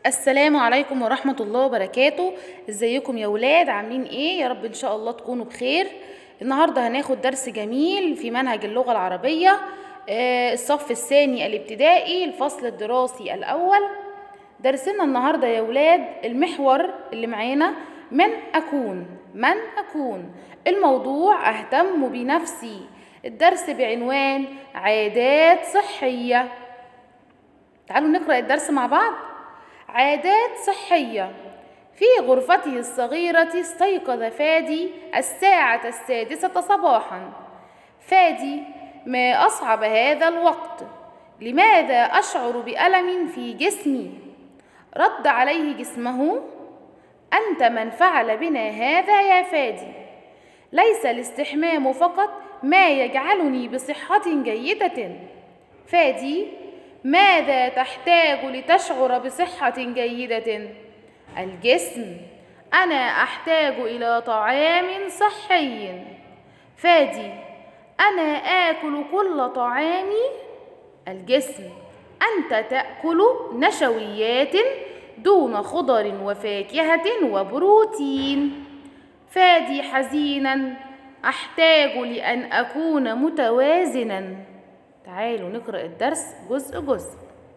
السلام عليكم ورحمة الله وبركاته ازيكم يا ولاد عاملين ايه يا رب ان شاء الله تكونوا بخير النهاردة هناخد درس جميل في منهج اللغة العربية آه، الصف الثاني الابتدائي الفصل الدراسي الأول درسنا النهاردة يا ولاد المحور اللي معانا من أكون من أكون الموضوع أهتم بنفسي الدرس بعنوان عادات صحية تعالوا نقرأ الدرس مع بعض عادات صحية في غرفته الصغيرة استيقظ فادي الساعة السادسة صباحا فادي ما أصعب هذا الوقت لماذا أشعر بألم في جسمي رد عليه جسمه أنت من فعل بنا هذا يا فادي ليس الاستحمام فقط ما يجعلني بصحة جيدة فادي ماذا تحتاج لتشعر بصحة جيدة؟ الجسم أنا أحتاج إلى طعام صحي فادي أنا آكل كل طعامي الجسم أنت تأكل نشويات دون خضر وفاكهة وبروتين فادي حزينا أحتاج لأن أكون متوازنا تعالوا نقرأ الدرس جزء جزء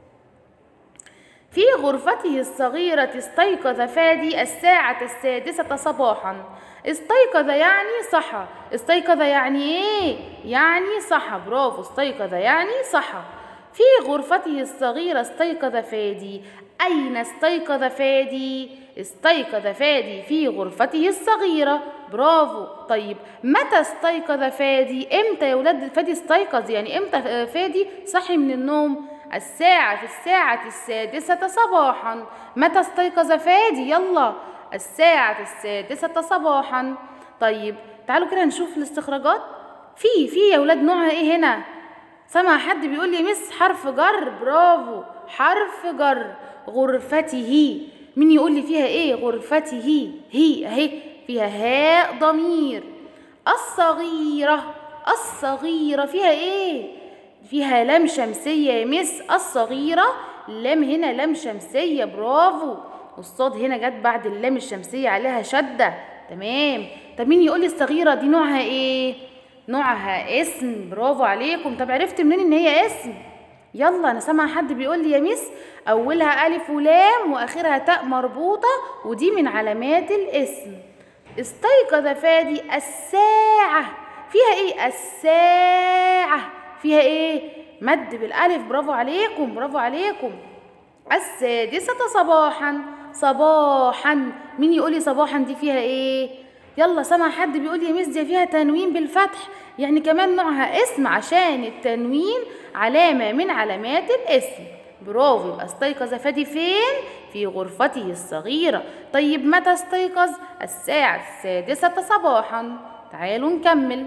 في غرفته الصغيرة استيقظ فادي الساعة السادسة صباحا استيقظ يعني صحى استيقظ يعني ايه يعني صحى برافو استيقظ يعني صحى في غرفته الصغيرة استيقظ فادي أين استيقظ فادي استيقظ فادي في غرفته الصغيرة برافو طيب متى استيقظ فادي امتى يا ولاد فادي استيقظ يعني امتى فادي صحي من النوم الساعة في الساعة السادسة صباحا متى استيقظ فادي يلا الساعة السادسة صباحا طيب تعالوا كده نشوف الاستخراجات في في يا ولاد نوعها ايه هنا سمع حد بيقول لي مس حرف جر برافو حرف جر غرفته مين يقول لي فيها ايه غرفته هي اهي فيها هاء ضمير الصغيرة الصغيرة فيها ايه فيها لام شمسية يا مس الصغيرة اللام هنا لام شمسية برافو والصاد هنا جت بعد اللام الشمسية عليها شدة تمام طب مين يقول لي الصغيرة دي نوعها ايه نوعها اسم برافو عليكم طب عرفت منين ان هي اسم يلا انا سامعه حد بيقول لي يا ميس اولها الف ولام واخرها تاء مربوطه ودي من علامات الاسم استيقظ فادي الساعه فيها ايه الساعه فيها ايه مد بالالف برافو عليكم برافو عليكم السادسه صباحا صباحا مين يقول لي صباحا دي فيها ايه يلا سمع حد بيقول يا ميس دي فيها تنوين بالفتح يعني كمان نوعها اسم عشان التنوين علامة من علامات الاسم برافو يبقى استيقظ فادي فين؟ في غرفته الصغيرة طيب متى استيقظ؟ الساعة السادسة صباحا تعالوا نكمل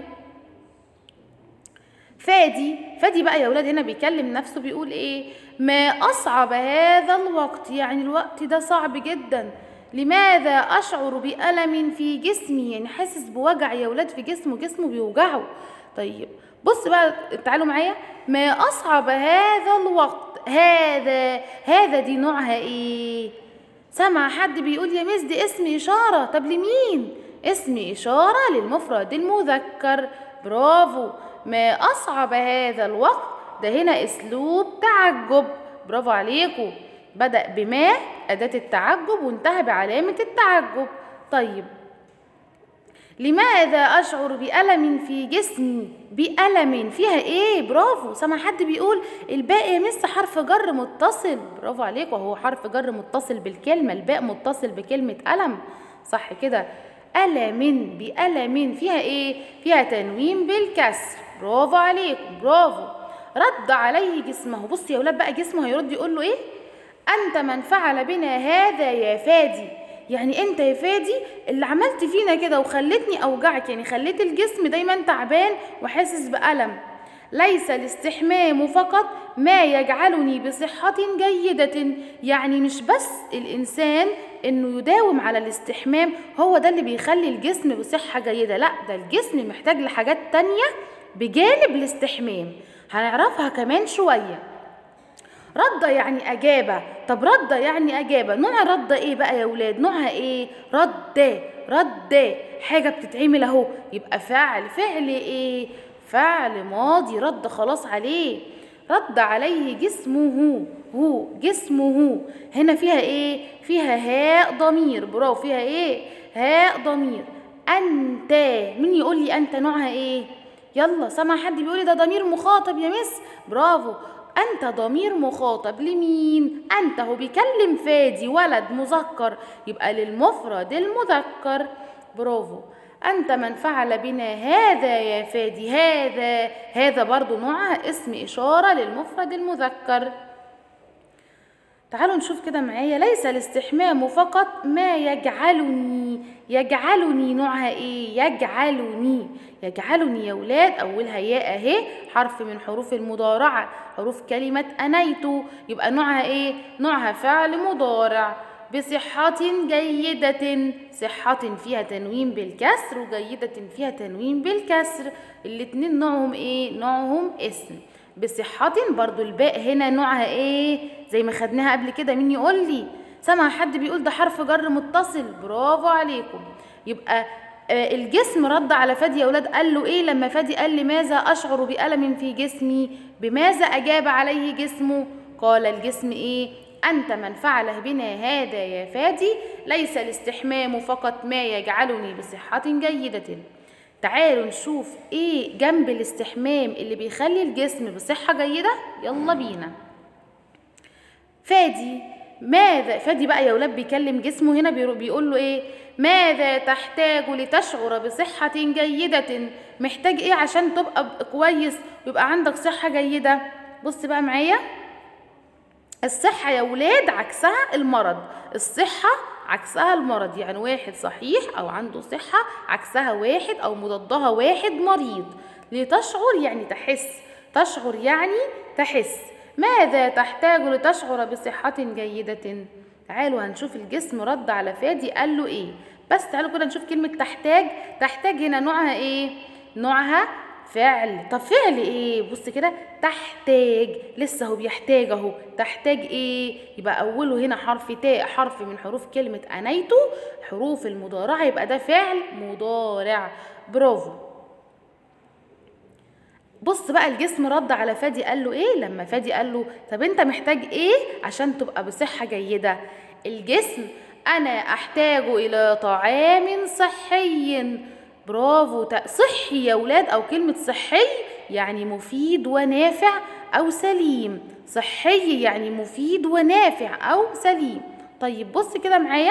فادي فادي بقى يا ولاد هنا بيكلم نفسه بيقول ايه ما أصعب هذا الوقت يعني الوقت ده صعب جدا لماذا أشعر بألم في جسمي يعني حاسس بوجع يا ولاد في جسمه جسمه بيوجعه طيب بص بقى تعالوا معايا ما أصعب هذا الوقت هذا هذا دي نوعها إيه سمع حد بيقول يا مس دي اسم إشارة طب لمين اسم إشارة للمفرد المذكر برافو ما أصعب هذا الوقت ده هنا أسلوب تعجب برافو عليكم بدأ بما أداة التعجب وانتهى بعلامة التعجب طيب لماذا أشعر بألم في جسمي بألم فيها إيه برافو سمع حد بيقول الباء يا مس حرف جر متصل برافو عليك وهو حرف جر متصل بالكلمة الباء متصل بكلمة ألم صح كده ألم بألم فيها إيه فيها تنوين بالكسر برافو عليك برافو رد عليه جسمه بص يا ولاد بقى جسمه هيرد يقول له إيه أنت من فعل بنا هذا يا فادي يعني أنت يا فادي اللي عملت فينا كده وخلتني أوجعك يعني خليت الجسم دايما تعبان وحاسس بألم ليس الاستحمام فقط ما يجعلني بصحة جيدة يعني مش بس الإنسان إنه يداوم على الاستحمام هو ده اللي بيخلي الجسم بصحة جيدة لا ده الجسم محتاج لحاجات تانية بجانب الاستحمام هنعرفها كمان شوية رد يعني أجابة طب رد يعني أجابة نوع الرد إيه بقى يا ولاد نوعها إيه رد رد حاجة بتتعمل أهو يبقى فعل فعل إيه فعل ماضي رد خلاص عليه رد عليه جسمه هو جسمه هنا فيها ايه فيها هاء ضمير برافو فيها ايه هاء ضمير انت مين يقول لي انت نوعها ايه يلا سمع حد بيقول لي ده ضمير مخاطب يا مس برافو انت ضمير مخاطب لمين انت هو بيكلم فادي ولد مذكر يبقى للمفرد المذكر برافو أنت من فعل بنا هذا يا فادي هذا هذا برضو نوعها اسم إشارة للمفرد المذكر تعالوا نشوف كده معايا ليس الاستحمام فقط ما يجعلني يجعلني نوعها ايه يجعلني يجعلني يا ولاد اولها ياء اهي حرف من حروف المضارعه حروف كلمه انيت يبقى نوعها ايه نوعها فعل مضارع بصحة جيدة صحة فيها تنوين بالكسر وجيدة فيها تنوين بالكسر الاتنين نوعهم ايه نوعهم اسم بصحة برضو الباء هنا نوعها ايه زي ما خدناها قبل كده مين يقول لي سمع حد بيقول ده حرف جر متصل برافو عليكم يبقى آه الجسم رد على فادي يا اولاد قال له ايه لما فادي قال لماذا اشعر بألم في جسمي بماذا اجاب عليه جسمه قال الجسم ايه أنت من فعل بنا هذا يا فادي ليس الاستحمام فقط ما يجعلني بصحة جيدة تعالوا نشوف ايه جنب الاستحمام اللي بيخلي الجسم بصحة جيدة يلا بينا فادي ماذا فادي بقى يا ولاد بيكلم جسمه هنا بيقول له ايه ماذا تحتاج لتشعر بصحة جيدة محتاج ايه عشان تبقى كويس ويبقى عندك صحة جيدة بص بقى معايا الصحة يا ولاد عكسها المرض الصحة عكسها المرض يعني واحد صحيح أو عنده صحة عكسها واحد أو مضادها واحد مريض لتشعر يعني تحس تشعر يعني تحس ماذا تحتاج لتشعر بصحة جيدة تعالوا هنشوف الجسم رد على فادي قال له ايه بس تعالوا كده نشوف كلمة تحتاج تحتاج هنا نوعها ايه نوعها فعل طب فعل ايه بص كده تحتاج لسه هو بيحتاج اهو تحتاج ايه يبقى اوله هنا حرف تاء حرف من حروف كلمه انيتو حروف المضارعه يبقى ده فعل مضارع برافو بص بقى الجسم رد على فادي قال له ايه لما فادي قال له طب انت محتاج ايه عشان تبقى بصحه جيده الجسم انا احتاج الى طعام صحي برافو صحي يا ولاد او كلمة صحي يعني مفيد ونافع او سليم صحي يعني مفيد ونافع او سليم طيب بص كده معايا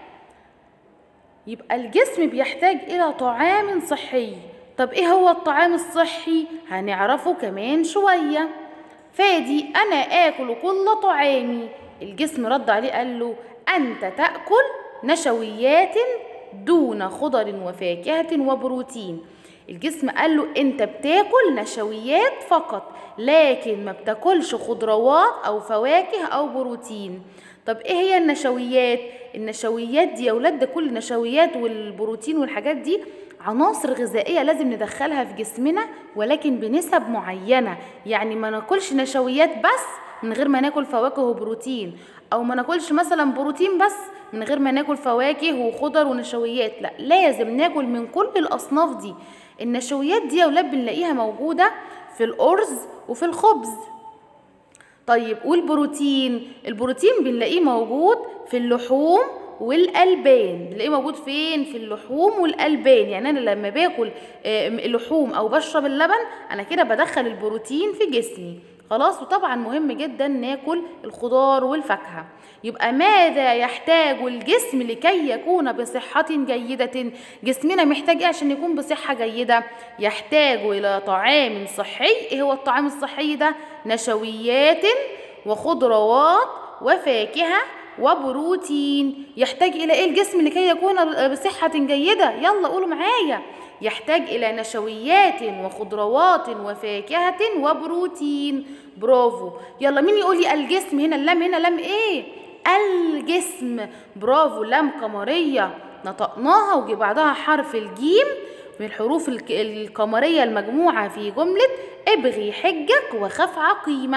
يبقى الجسم بيحتاج الى طعام صحي طب ايه هو الطعام الصحي هنعرفه كمان شوية فادي انا اكل كل طعامي الجسم رد عليه قال له انت تاكل نشويات دون خضر وفاكهة وبروتين الجسم قال له انت بتاكل نشويات فقط لكن ما بتاكلش خضروات او فواكه او بروتين طب ايه هي النشويات النشويات دي يا ولاد ده كل النشويات والبروتين والحاجات دي عناصر غذائيه لازم ندخلها في جسمنا ولكن بنسب معينه يعني ما ناكلش نشويات بس من غير ما ناكل فواكه وبروتين او ما ناكلش مثلا بروتين بس من غير ما ناكل فواكه وخضر ونشويات لا لازم ناكل من كل الاصناف دي النشويات دي يا ولاد بنلاقيها موجوده في الارز وفي الخبز طيب والبروتين البروتين بنلاقيه موجود في اللحوم والالبان بنلاقيه موجود فين في اللحوم والالبان يعني انا لما باكل لحوم او بشرب اللبن انا كده بدخل البروتين في جسمي خلاص وطبعا مهم جدا ناكل الخضار والفاكهه يبقى ماذا يحتاج الجسم لكي يكون بصحة جيدة جسمنا محتاج ايه عشان يكون بصحة جيدة يحتاج إلى طعام صحي ايه هو الطعام الصحي ده نشويات وخضروات وفاكهة وبروتين يحتاج إلى ايه الجسم لكي يكون بصحة جيدة يلا قولوا معايا يحتاج إلى نشويات وخضروات وفاكهة وبروتين برافو يلا مين يقول لي الجسم هنا اللام هنا لام ايه الجسم برافو لام قمرية نطقناها وجي بعدها حرف الجيم من الحروف القمرية المجموعة في جملة ابغي حجك وخف عقيمة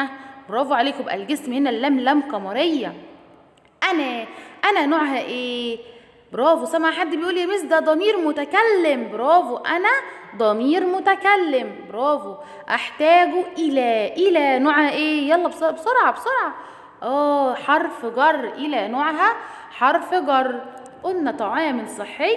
برافو عليكم يبقى الجسم هنا اللام لام قمريه انا انا نوعها ايه برافو سمع حد بيقول يا مس ده ضمير متكلم برافو انا ضمير متكلم برافو احتاج الى الى نوعها ايه يلا بسرعه بسرعه, بسرعة. اه حرف جر الى نوعها حرف جر قلنا طعام صحي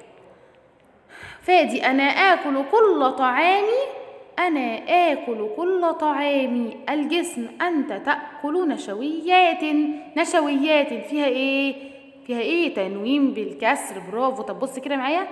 فادي انا اكل كل طعامي انا اكل كل طعامي الجسم انت تاكل نشويات نشويات فيها ايه فيها ايه تنوين بالكسر برافو طب بص كده معايا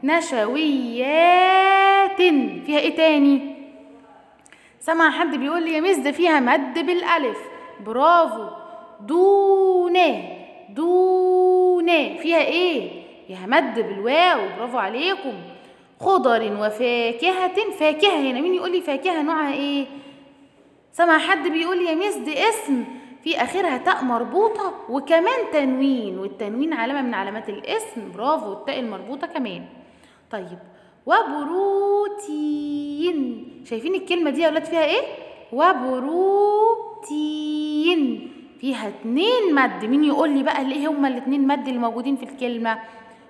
نشويات فيها ايه تاني سمع حد بيقول لي يا مس ده فيها مد بالالف برافو دونه دونه فيها ايه فيها مد بالواو برافو عليكم خضر وفاكهة فاكهة هنا مين يقول لي فاكهة نوعها ايه سمع حد بيقول لي يا مس دي اسم في اخرها تاء مربوطة وكمان تنوين والتنوين علامة من علامات الاسم برافو التاء المربوطة كمان طيب وبروتين شايفين الكلمة دي يا ولاد فيها ايه وبروتين فيها اتنين مد مين يقول لي بقى ايه هما الاتنين مد اللي موجودين في الكلمة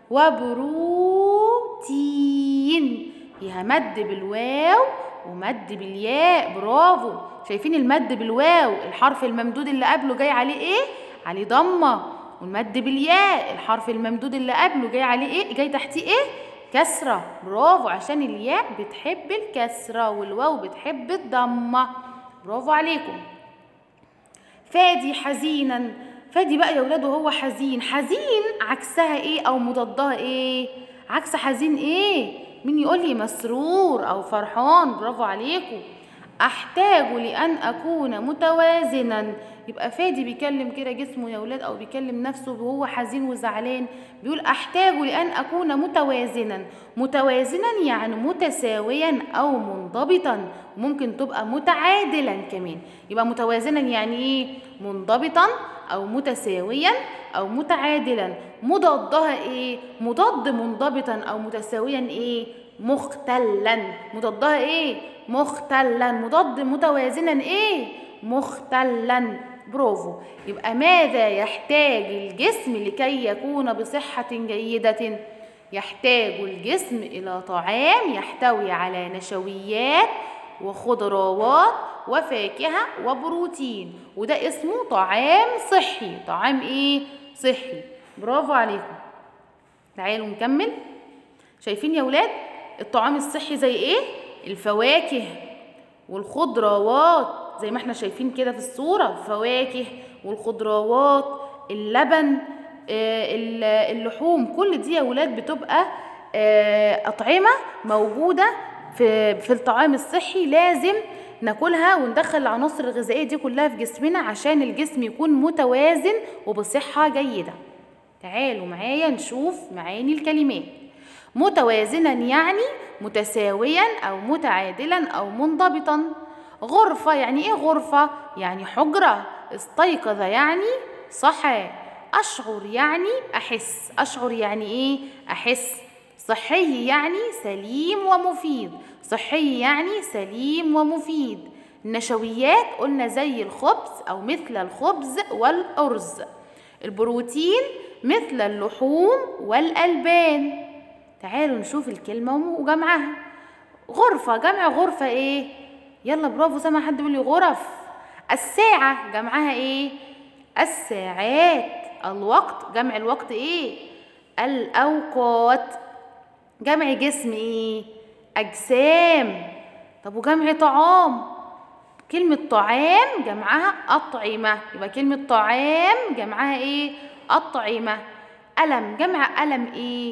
وبروتين فيها مد بالواو ومد بالياء برافو شايفين المد بالواو الحرف الممدود اللي قبله جاي عليه ايه عليه ضمه والمد بالياء الحرف الممدود اللي قبله جاي عليه ايه جاي تحتيه ايه كسره برافو عشان الياء بتحب الكسره والواو بتحب الضمه برافو عليكم فادي حزينا فادي بقى يا ولاد وهو حزين حزين عكسها ايه او مضادها ايه عكس حزين ايه مين يقول لي مسرور او فرحان برافو عليكم احتاج لان اكون متوازنا يبقى فادي بيكلم كده جسمه يا ولاد او بيكلم نفسه وهو حزين وزعلان بيقول احتاج لان اكون متوازنا متوازنا يعني متساويا او منضبطا ممكن تبقى متعادلا كمان يبقى متوازنا يعني ايه منضبطا او متساويا او متعادلا مضادها ايه مضاد منضبطا او متساويا ايه مختلا مضادها ايه مختلا مضاد متوازنا ايه مختلا برافو يبقى ماذا يحتاج الجسم لكي يكون بصحة جيدة يحتاج الجسم إلى طعام يحتوي على نشويات وخضروات وفاكهة وبروتين وده اسمه طعام صحي طعام ايه صحي برافو عليكم تعالوا نكمل شايفين يا ولاد الطعام الصحي زي ايه الفواكه والخضروات زي ما احنا شايفين كده في الصورة الفواكه والخضروات اللبن آه اللحوم كل دي يا ولاد بتبقى آه أطعمة موجودة في في الطعام الصحي لازم ناكلها وندخل العناصر الغذائيه دي كلها في جسمنا عشان الجسم يكون متوازن وبصحه جيده تعالوا معايا نشوف معاني الكلمات متوازنا يعني متساويا او متعادلا او منضبطا غرفه يعني ايه غرفه يعني حجره استيقظ يعني صحى اشعر يعني احس اشعر يعني ايه احس صحي يعني سليم ومفيد صحي يعني سليم ومفيد النشويات قلنا زي الخبز أو مثل الخبز والأرز البروتين مثل اللحوم والألبان تعالوا نشوف الكلمة وجمعها غرفة جمع غرفة ايه يلا برافو سامع حد بيقول لي غرف الساعة جمعها ايه الساعات الوقت جمع الوقت ايه الأوقات جمع جسم ايه اجسام طب وجمع طعام كلمة طعام جمعها أطعمة يبقى كلمة طعام جمعها إيه؟ أطعمة ألم جمع ألم إيه؟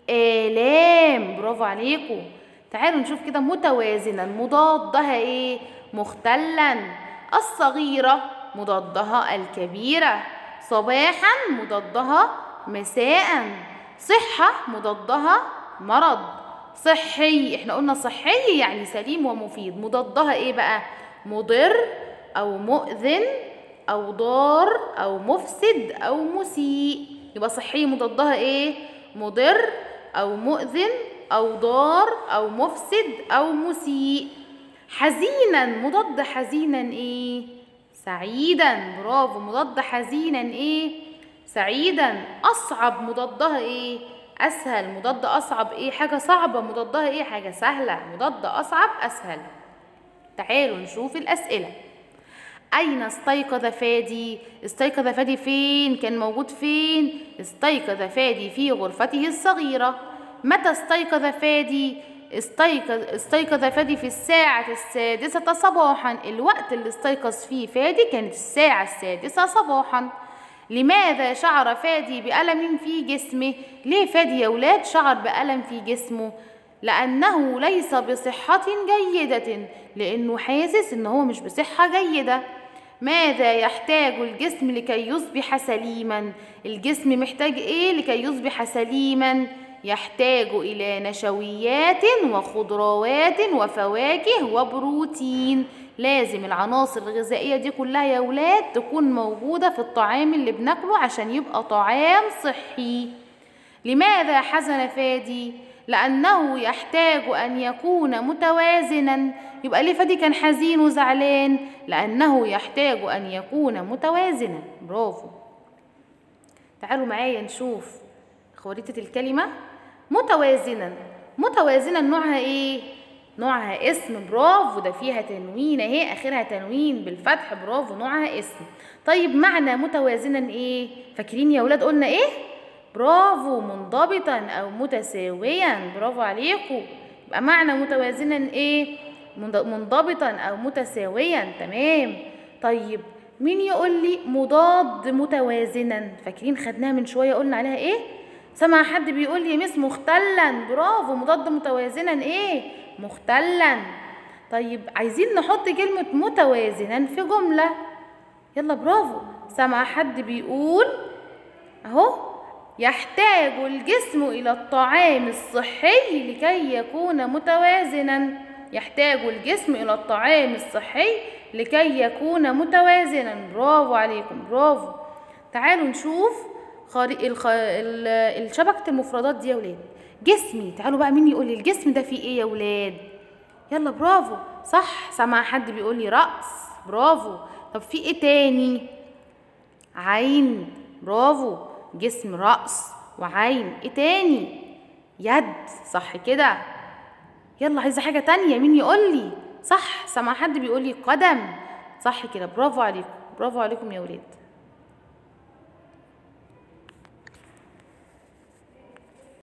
آلام برافو عليكم تعالوا نشوف كده متوازنا مضادها إيه؟ مختلا الصغيرة مضادها الكبيرة صباحا مضادها مساء صحة مضادها مرض صحي احنا قلنا صحي يعني سليم ومفيد مضادها ايه بقى مضر او مؤذن او ضار او مفسد او مسيء يبقى صحي مضادها ايه مضر او مؤذن او ضار او مفسد او مسيء حزينا مضاد حزينا ايه سعيدا برافو مضاد حزينا ايه سعيدا اصعب مضادها ايه اسهل مضاد اصعب ايه حاجه صعبه مضادها ايه حاجه سهله مضاد اصعب اسهل تعالوا نشوف الاسئله اين استيقظ فادي استيقظ فادي فين كان موجود فين استيقظ فادي في غرفته الصغيره متى استيقظ فادي استيقظ استيقظ فادي في الساعة السادسة صباحا الوقت اللي استيقظ فيه فادي كانت الساعة السادسة صباحا لماذا شعر فادي بألم في جسمه ليه فادي يا ولاد شعر بألم في جسمه لأنه ليس بصحة جيدة لأنه حاسس إن هو مش بصحة جيدة ماذا يحتاج الجسم لكي يصبح سليما الجسم محتاج ايه لكي يصبح سليما يحتاج إلى نشويات وخضروات وفواكه وبروتين لازم العناصر الغذائية دي كلها يا ولاد تكون موجودة في الطعام اللي بناكله عشان يبقى طعام صحي لماذا حزن فادي؟ لأنه يحتاج أن يكون متوازنا يبقى ليه فادي كان حزين وزعلان؟ لأنه يحتاج أن يكون متوازنا برافو تعالوا معايا نشوف خريطة الكلمة متوازنا متوازنا نوعها ايه نوعها اسم برافو ده فيها تنوين اهي اخرها تنوين بالفتح برافو نوعها اسم طيب معنى متوازنا ايه فاكرين يا ولاد قلنا ايه برافو منضبطا او متساويا برافو عليكم يبقى معنى متوازنا ايه منضبطا او متساويا تمام طيب مين يقول لي مضاد متوازنا فاكرين خدناها من شويه قلنا عليها ايه سمع حد بيقول لي مس مختلا برافو مضاد متوازنا ايه مختلا طيب عايزين نحط كلمة متوازنا في جملة يلا برافو سمع حد بيقول اهو يحتاج الجسم إلى الطعام الصحي لكي يكون متوازنا يحتاج الجسم إلى الطعام الصحي لكي يكون متوازنا برافو عليكم برافو تعالوا نشوف خارق الخ... ال... شبكة المفردات دي يا ولاد جسمي تعالوا بقى مين يقول لي الجسم ده فيه ايه يا ولاد يلا برافو صح سمع حد بيقول لي رأس برافو طب في ايه تاني عين برافو جسم رأس وعين ايه تاني يد صح كده يلا عايزه حاجه تانية مين يقول لي صح سمع حد بيقول لي قدم صح كده برافو عليكم برافو عليكم يا ولاد